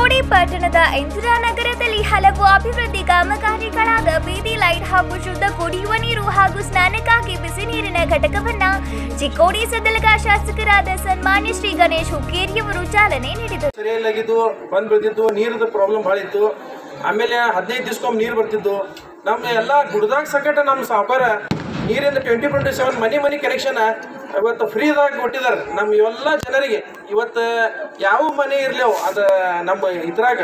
ಚಿಕ್ಕೋಡಿ ಪಟ್ಟಣದ ಇಂದಿರಾನಗರದಲ್ಲಿ ಹಲವು ಅಭಿವೃದ್ಧಿ ಕಾಮಗಾರಿಗಳಾದ ಬೀದಿ ಲೈಟ್ ಹಾಗೂ ಶುದ್ಧ ಕುಡಿಯುವ ನೀರು ಹಾಗೂ ಸ್ನಾನಕ್ಕಾಗಿ ಬಿಸಿ ನೀರಿನ ಘಟಕವನ್ನ ಚಿಕ್ಕೋಡಿ ಸದಲಗ ಶಾಸಕರಾದ ಸನ್ಮಾನ್ಯ ಶ್ರೀ ಗಣೇಶ್ ಹುಕ್ಕೇರಿಯವರು ಚಾಲನೆ ನೀಡಿದರು ಸರಿಯಲ್ಲಾಗಿದ್ದು ಬಂದ್ ಬೀಳ್ತಿದ್ದು ನೀರದ ಪ್ರಾಬ್ಲಮ್ ಭಾಳ ಇತ್ತು ಆಮೇಲೆ ಹದಿನೈದು ದಿವ್ಸಕ್ಕೊಮ್ಮೆ ನೀರು ಬರ್ತಿದ್ದು ನಮ್ಮ ಎಲ್ಲ ಗುಡ್ದಾಗ ಸಂಕಟ ನಮ್ಮ ಸಾವುಕಾರ ನೀರಿಂದ ಟ್ವೆಂಟಿ ಟ್ವೆಂಟಿ ಸೆವೆನ್ ಮನೆ ಮನೆ ಕನೆಕ್ಷನ್ ಇವತ್ತು ಫ್ರೀದಾಗ ಕೊಟ್ಟಿದ್ದಾರೆ ನಮ್ಮ ಎಲ್ಲ ಜನರಿಗೆ ಇವತ್ತು ಯಾವ ಮನೆ ಇರಲಿ ಅದು ನಮ್ಮ ಇದ್ರಾಗ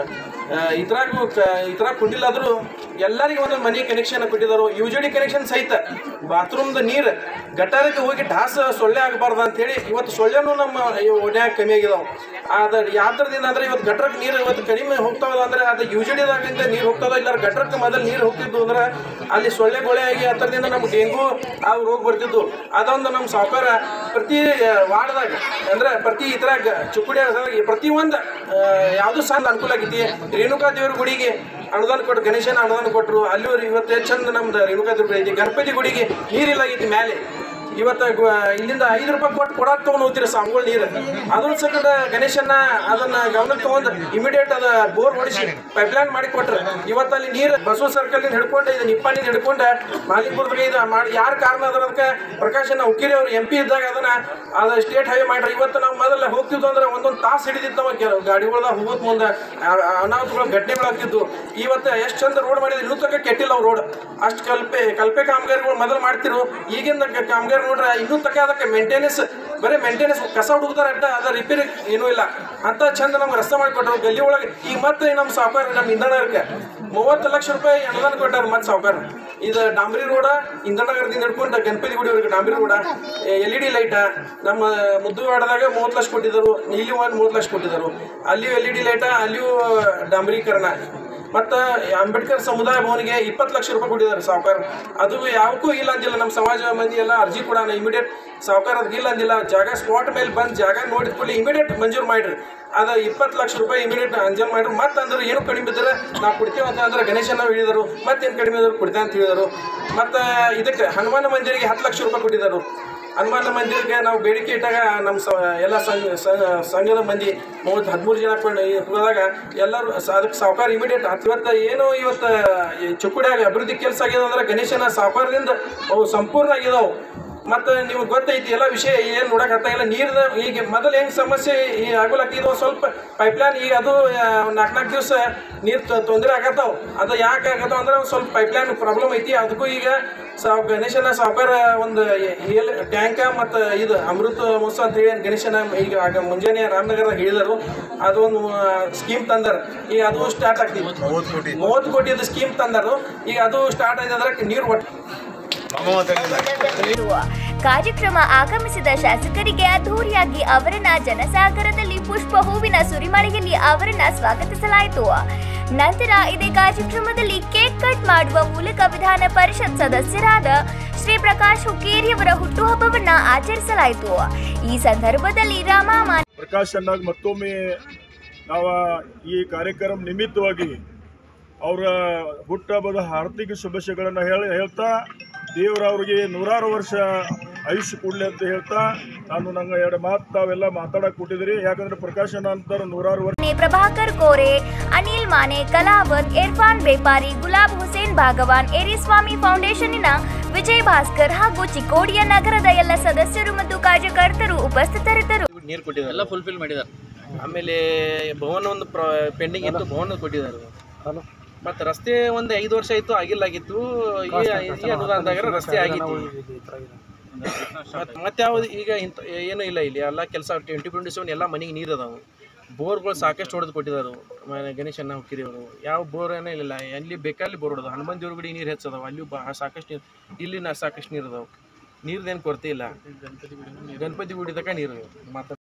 ಆ, ಇದ್ರಾಗ ಇದ್ರಾಗ ಕೊಟ್ಟಿಲ್ಲಾದರೂ ಎಲ್ಲರಿಗೆ ಒಂದೊಂದು ಮನೆ ಕನೆಕ್ಷನ್ ಕೊಟ್ಟಿದ್ದಾರೆ ಯು ಜಿ ಡಿ ಕನೆಕ್ಷನ್ ಸಹಿತ ಬಾತ್ರೂಮ್ದ ನೀರು ಗಟಾರಕ್ಕೆ ಹೋಗಿ ಢಾಸ ಸೊಳ್ಳೆ ಆಗಬಾರ್ದು ಅಂತೇಳಿ ಇವತ್ತು ಸೊಳ್ಳೆನೂ ನಮ್ಮ ಓಡ್ಯಾಗ ಕಮ್ಮಿ ಆಗಿದಾವೆ ಅದು ಯಾತ್ರದಿಂದ ಅಂದ್ರೆ ಇವತ್ತು ಗಟ್ರಕ್ಕೆ ನೀರು ಇವತ್ತು ಕಡಿಮೆ ಹೋಗ್ತಾವಲ್ಲ ಅಂದ್ರೆ ಅದು ಯು ಜಿ ಡಿದಾಗಿಂದ ನೀರು ಹೋಗ್ತಾವ ಇಲ್ಲ ಗಟ್ರಕ್ಕೆ ಮೊದಲು ನೀರು ಹೋಗ್ತಿದ್ದು ಅಂದ್ರೆ ಅಲ್ಲಿ ಸೊಳ್ಳೆ ಗೊಳೆ ಆಗಿ ಹತ್ರದಿಂದ ನಮ್ಗೆ ಡೆಂಗು ಆ ರೋಗ ಬರ್ತಿದ್ದು ಅದೊಂದು ನಮ್ಮ ಸಾವುಕಾರ ಪ್ರತಿ ವಾರ್ಡ್ದಾಗ ಅಂದ್ರೆ ಪ್ರತಿ ಇದ್ರಾಗ ಚುಕ್ಕುಡಿ ಪ್ರತಿ ಒಂದು ಯಾವುದು ಸಣ್ಣ ಅನುಕೂಲ ಆಗೈತಿ ರೇಣುಕಾ ದೇವ್ರ ಗುಡಿಗೆ ಅನುದಾನ ಕೊಟ್ಟು ಗಣೇಶನ ಅನುದಾನ ಕೊಟ್ಟರು ಅಲ್ಲಿ ಇವತ್ತು ಎಷ್ಟು ಚಂದ ನಮ್ದು ರೇಣುಕಾ ದೇವ್ರ ಗುಡಿ ಐತಿ ಗಣಪತಿ ಗುಡಿಗೆ ನೀರಿಲ್ಲ ಆಗೈತಿ ಮೇಲೆ ಇವತ್ತು ಗು- ಇಲ್ಲಿಂದ ಐದು ರೂಪಾಯಿ ಕೊಟ್ಟು ಕೊಡಾಕ್ ತಗೊಂಡು ಹೋಗ್ತೀರಿ ಸಾಂಗುಳ್ ನೀರು ಅದನ್ನ ಸಕಟ ಗಣೇಶನ್ನ ಅದನ್ನ ಗಮನಕ್ಕೆ ತಗೊಂಡು ಇಮಿಡಿಯೇಟ್ ಅದ ಬೋರ್ ಹೊಡಿಸಿ ಪೈಪ್ಲೈನ್ ಮಾಡಿ ಕೊಟ್ರು ಇವತ್ತು ಅಲ್ಲಿ ನೀರು ಬಸವ ಸರ್ಕಲ್ ಹಿಡ್ಕೊಂಡು ಇದು ನಿಪ್ಪಾಣಿಂದ ಹಿಡ್ಕೊಂಡು ಮಾಲಿಕ್ಪುರದಾಗ ಇದು ಮಾಡಿ ಯಾರು ಕಾರಣ ಅದ್ರ ಅದಕ್ಕೆ ಪ್ರಕಾಶನ ಉಕ್ಕಿರಿ ಅವ್ರು ಎಂ ಪಿ ಇದ್ದಾಗ ಅದನ್ನ ಅದ ಸ್ಟೇಟ್ ಹೈವೇ ಮಾಡ್ರಿ ಇವತ್ತು ನಾವು ಮೊದಲ ಹೋಗ್ತಿದ್ವು ಅಂದ್ರೆ ಒಂದೊಂದು ತಾಸು ಹಿಡಿದಿತ್ತು ನಾವು ಕೆಲವು ಗಾಡಿಗಳ್ದಾಗ ಹೋಗೋದ್ ಮುಂದೆ ಆ- ಆ ಅನಾಹುತಗಳು ಘಟನೆಗಳಾಗ್ತಿದ್ವು ಇವತ್ತು ಎಷ್ಟು ಚಂದ ರೋಡ್ ಮಾಡಿದ್ರೆ ಇನ್ನೂ ತನಕ ಕೆಟ್ಟಿಲ್ಲ ಅವ್ರು ರೋಡ್ ಅಷ್ಟು ಕಲ್ಪೆ ಕಲ್ಪೆ ಕಾಮಗಾರಿಗಳು ಮೊದಲು ಮಾಡ್ತಿರು ಈಗಿನ ಕ- ಕಾಮಗಾರಿ ನೋಡ್ರೆ ಇನ್ನೂ ತನಕ ಅದಕ್ಕೆ ಮೇಂಟೆನೆನ್ಸ್ ಬರೀ ಮೇಂಟೆನೆನ್ಸ್ ಕಸ ಹುಡುಕ್ತಾರ ಅಡ್ಡ ಅದ ರಿಪೇರಿ ಏನೂ ಇಲ್ಲ ಅಂತ ಚಂದ ನಮ್ಗೆ ರಸ್ತೆ ಮಾಡಿಕೊಟ್ರು ಗಲ್ಲಿ ಒಳಗೆ ಈಗ ಮತ್ತೆ ನಮ್ಮ ಸಾವುಕಾರ ನಮ್ಮ ಇಂಧನಗರಕ್ಕೆ ಮೂವತ್ತು ಲಕ್ಷ ರೂಪಾಯಿ ಅನುದಾನ ಕೊಟ್ಟಾರ ಮತ್ತೆ ಸಾವುಕಾರ ಇದು ಡಾಂಬ್ರಿ ರೋಡ ಇಂಧನಗರದಿಂದ ಹಿಡ್ಕೊಂಡು ಗಣಪತಿ ಗುಡಿವರೆಗೆ ಡಾಂಬ್ರಿ road L E D light ನಮ್ಮ ಮುದ್ದುವಾಡದಾಗ ಮೂವತ್ತು ಲಕ್ಷ ಕೊಟ್ಟಿದ್ದರು ಇಲ್ಲಿ ಒಂದು ಮೂವತ್ತು ಲಕ್ಷ ಕೊಟ್ಟಿದ್ದರು ಅಲ್ಲಿಯೂ ಎಲ್ ಇ ಡಿ ಲೈಟ ಅಲ್ಲಿಯೂ ಡಾಂಬ್ರೀಕರಣ ಮತ್ತು ಅಂಬೇಡ್ಕರ್ ಸಮುದಾಯ ಭವನಿಗೆ ಇಪ್ಪತ್ತು ಲಕ್ಷ ರೂಪಾಯಿ ಕೊಟ್ಟಿದ್ದಾರೆ ಸಾವುಕಾರ ಅದು ಯಾವಕ್ಕೂ ಇಲ್ಲ ಅಂದಿಲ್ಲ ನಮ್ಮ ಸಮಾಜ ಮಂದಿ ಎಲ್ಲ ಅರ್ಜಿ ಕೂಡ ಇಮಿಡಿಯೇಟ್ ಸಾವುಕಾರ ಅದಕ್ಕೆ ಇಲ್ಲ ಅಂದಿಲ್ಲ ಜಾಗ ಸ್ಪಾಟ್ ಮೇಲೆ ಬಂದು ಜಾಗ ನೋಡಿದ ಕೂಡಲೇ ಇಮಿಡಿಯೇಟ್ ಮಂಜೂರು ಮಾಡಿರಿ ಅದು ಇಪ್ಪತ್ತು ಲಕ್ಷ ರೂಪಾಯಿ ಇಮಿಡಿಯೇಟ್ ಅಂಜಲ್ ಮಾಡಿರಿ ಮತ್ತೆ ಅಂದ್ರೆ ಏನು ಕಡಿಮೆ ಬಿದ್ದರೆ ನಾವು ಕೊಡ್ತೀವಿ ಅಂತ ಅಂದ್ರೆ ಗಣೇಶನ ಹೇಳಿದರು ಮತ್ತೇನು ಕಡಿಮೆ ಇದ್ರು ಕೊಡ್ತೇವೆ ಅಂತ ಹೇಳಿದರು ಮತ್ತು ಇದಕ್ಕೆ ಹನುಮಾನ ಮಂದಿರಿಗೆ ಹತ್ತು ಲಕ್ಷ ರೂಪಾಯಿ ಕೊಟ್ಟಿದ್ದರು ಹನುಮಾನ ಮಂದಿರಕ್ಕೆ ನಾವು ಬೇಡಿಕೆ ಇಟ್ಟಾಗ ನಮ್ಮ ಸ ಎಲ್ಲ ಸಂಘ ಸ- ಸಂಘದ ಮಂದಿ ಮೂವತ್ತು ಹದಿಮೂರು ಜನ ಕೊಂಡು ಹೋದಾಗ ಎಲ್ಲರೂ ಸ- ಅದಕ್ಕೆ ಸಾವುಕಾರ ಇಮಿಡಿಯೇಟ್ ಇವತ್ತು ಏನು ಇವತ್ತು ಈ ಚುಕ್ಕುಡಿಯಾಗ ಅಭಿವೃದ್ಧಿ ಕೆಲಸ ಆಗ್ಯದ ಅಂದ್ರೆ ಗಣೇಶನ ಸಾವುಕಾರದಿಂದ ಅವು ಸಂಪೂರ್ಣ ಆಗಿದಾವು ಮತ್ತು ನೀವು ಗೊತ್ತೈತಿ ಎಲ್ಲ ವಿಷಯ ಏನು ನೋಡಕ್ ಇಲ್ಲ ನೀರಿನ ಈಗ ಮೊದಲು ಹೆಂಗೆ ಸಮಸ್ಯೆ ಈ ಆಗುಲತ್ತಿದ್ವು ಸ್ವಲ್ಪ ಪೈಪ್ಲೈನ್ ಈಗ ಅದು ನಾಲ್ಕು ನಾಲ್ಕು ದಿವಸ ನೀರು ತೊಂದರೆ ಆಗತ್ತಾವ ಅದು ಯಾಕೆ ಆಗತ್ತಾವ ಅಂದ್ರೆ ಒಂದ್ ಸ್ವಲ್ಪ ಪೈಪ್ಲೈನ್ ಪ್ರಾಬ್ಲಮ್ ಐತಿ ಅದಕ್ಕೂ ಈಗ ಸಾವ್ ಗಣೇಶನ ಸಾವುಕಾರ ಒಂದು ಏಲ್ ಟ್ಯಾಂಕ ಮತ್ತು ಇದು ಅಮೃತ ಮಹೋತ್ಸವ ಅಂತ ಹೇಳಿ ಗಣೇಶನ ಈಗ ಆಗ ಮುಂಜಾನೆ ರಾಮನಗರ ಹೇಳಿದರು ಅದು ಒಂದು ಸ್ಕೀಮ್ ತಂದಾರ ಈಗ ಅದು ಸ್ಟಾರ್ಟ್ ಆಗ್ತಿದೆ ಮೂವತ್ತು ಕೋಟಿದು ಸ್ಕೀಮ್ ತಂದರು ಈಗ ಅದು ಸ್ಟಾರ್ಟ್ ಆಗಿದೆ ಅಂದ್ರೆ ನೀರು ಒಟ್ಟು ಇರುವ ಕಾರ್ಯಕ್ರಮ ಆಗಮಿಸಿದ ಶಾಸಕರಿಗೆ ಅದ್ದೂರಿಯಾಗಿ ಅವರನ್ನ ಜನಸಾಗರದಲ್ಲಿ ಪುಷ್ಪ ಹೂವಿನ ಸುರಿಮಳೆಯಲ್ಲಿ ಅವರನ್ನ ಸ್ವಾಗತಿಸಲಾಯಿತು ನಂತರ ಇದೇ ಕಾರ್ಯಕ್ರಮದಲ್ಲಿ ಕೇಕ್ ಕಟ್ ಮಾಡುವ ಮೂಲಕ ವಿಧಾನ ಪರಿಷತ್ ಸದಸ್ಯರಾದ ಶ್ರೀ ಪ್ರಕಾಶ್ ಹುಕ್ಕೇರಿಯವರ ಹುಟ್ಟುಹಬ್ಬವನ್ನ ಆಚರಿಸಲಾಯಿತು ಈ ಸಂದರ್ಭದಲ್ಲಿ ರಾಮ ಪ್ರಕಾಶ್ ಅಣ್ಣಾಗ್ ಮತ್ತೊಮ್ಮೆ ನಾವು ಈ ಕಾರ್ಯಕ್ರಮ ನಿಮಿತ್ತವಾಗಿ ಅವರ ಹುಟ್ಟಹಬ್ಬದ ಹಾರ್ದಿಕ ಶುಭಾಶಯಗಳನ್ನು ಹೇಳಿ ಹೇಳ್ತಾ ದೇವರ ಅವರಿಗೆ ನೂರಾರು ವರ್ಷ ಆಯುಷ್ಯ ಕೊಡಲಿ ಅಂತ ಹೇಳ್ತಾ ನಾನು ನಂಗೆ ಎರಡು ಮಾತು ತಾವೆಲ್ಲ ಮಾತಾಡಕ್ಕೆ ಕೊಟ್ಟಿದ್ದೀರಿ ಯಾಕಂದ್ರೆ ಪ್ರಕಾಶ್ ಅಣ್ಣ ಅಂತಾರೆ ನೂರಾರು ವರ್ಷ ನೆ ಪ್ರಭಾಕರ್ ಕೋರೆ ಅನಿಲ್ ಮಾನೆ ಕಲಾವತ್ ಇರ್ಫಾನ್ ಬೇಪಾರಿ ಗುಲಾಬ್ ಹುಸೇನ್ ಭಾಗವಾನ್ ಏರಿಸ್ವಾಮಿ ಫೌಂಡೇಶನ್ನಿನ ವಿಜಯ್ ಭಾಸ್ಕರ್ ಹಾಗೂ ಚಿಕ್ಕೋಡಿಯ ನಗರದ ಎಲ್ಲ ಸದಸ್ಯರು ಮತ್ತು ಕಾರ್ಯಕರ್ತರು ಉಪಸ್ಥಿತರಿದ್ದರು ನೀರು ಕೊಟ್ಟಿದ್ದಾರೆ ಎಲ್ಲ ಫುಲ್ಫಿಲ್ ಮಾಡಿದ್ದಾರೆ ಆಮೇಲೆ ಭವನ ಒಂದು ಪೆಂಡಿಂಗ್ ಇತ್ತು ಭವನ ಕೊಟ್ಟಿದ್ದಾರೆ ಮತ್ತೆ ರಸ್ತೆ ಒಂದು ಐದು ವರ್ಷ ಆಯ್ತು ಆಗಿಲ್ಲ ಆಗಿತ್ತು ಈ ಈ ಅನುದಾನದಾಗ ರಸ್ತೆ ಆಗಿತ್ತು ಮತ್ತೆ ಮತ್ತೆ ಯಾವ್ದು ಈಗ ಇಂಥ ಏನೂ ಇಲ್ಲ ಇಲ್ಲಿ ಎಲ್ಲ ಕೆಲಸ ಟ್ವೆಂಟಿ ಟ್ವೆಂಟಿ ಸೆವೆನ್ ಎಲ್ಲ ಮನೆಗೆ ನೀರು ಅದಾವು ಬೋರ್ಗಳು ಸಾಕಷ್ಟು ಹೊಡೆದು ಕೊಟ್ಟಿದ್ದಾರೆ ಮನೆ ಗಣೇಶನ್ನ ಹುಕ್ಕಿರಿಯವರು ಯಾವ ಬೋರ್ ಏನೂ ಇಲ್ಲ ಎಲ್ಲಿ ಬೇಕಾಲ್ಲಿ ಬೋರ್ ಹೊಡೆದು ಹನುಮಂತ ದೇವ್ರ ಗುಡಿ ನೀರು ಹೆಚ್ಚದವು ಅಲ್ಲಿಯೂ ಬಾ ಸಾಕಷ್ಟು ನೀರು ಇಲ್ಲಿ ನಾ ಸಾಕಷ್ಟು ನೀರು ಅದಾವೆ ನೀರ್ದೇನು ಕೊರತೆ ಇಲ್ಲ ಗಣಪತಿ ಗುಡಿ ತನಕ ನೀರು ಮಾತ್ರ